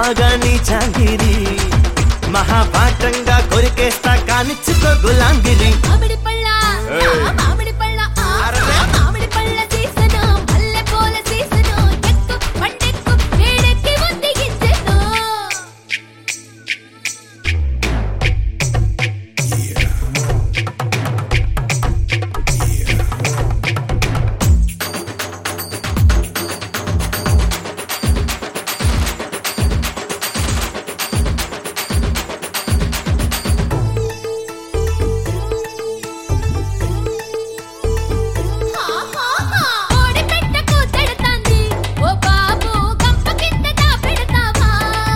బాగా నీ చాంగిరి మహాపాఠంగా కొరికేస్తా కానిచ్చుకో గులాంగిరి మామిడి పళ్ళ ఏయ్. మామిడి పళ్ళ ఆ, అరలే. మామిడి పళ్ళ సీసను మల్లె పూల సీసను ఎక్కు పండెక్కు వేడెక్కి ఉంది గింజను కోడి పెట్టకు తిడతాంది ఓ బాబు గంప కింద దాపెడతావా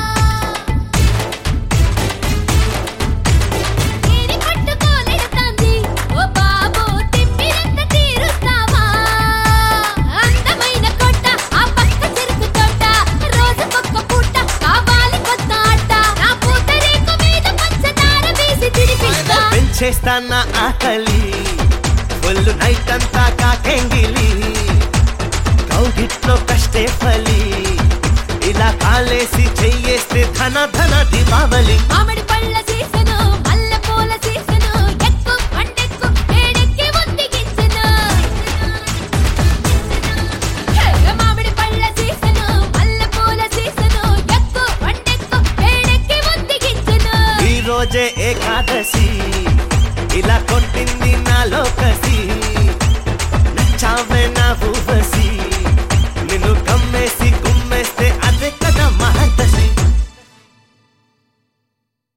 ఏరి పట్టుకోలెడతాంది ఓ బాబు తిమ్మిరంత తీరుస్తావా అందమైన కొట్ట ఆ పక్క చెరుకు తోట రోజుకొక్క పూట కావాలి కొత్త ఆట నా పూతరేకు మీద పంచదార వేసి తినిపిస్తా పెంచేస్తా నా ఆకలి ఒళ్ళు నైట్ అంతా కాకెంగిలి కౌగిట్లో కష్టే ఫలి ఇలా కాలేసి చెయ్యేస్తే ధన ధన దీపావళి మామిడి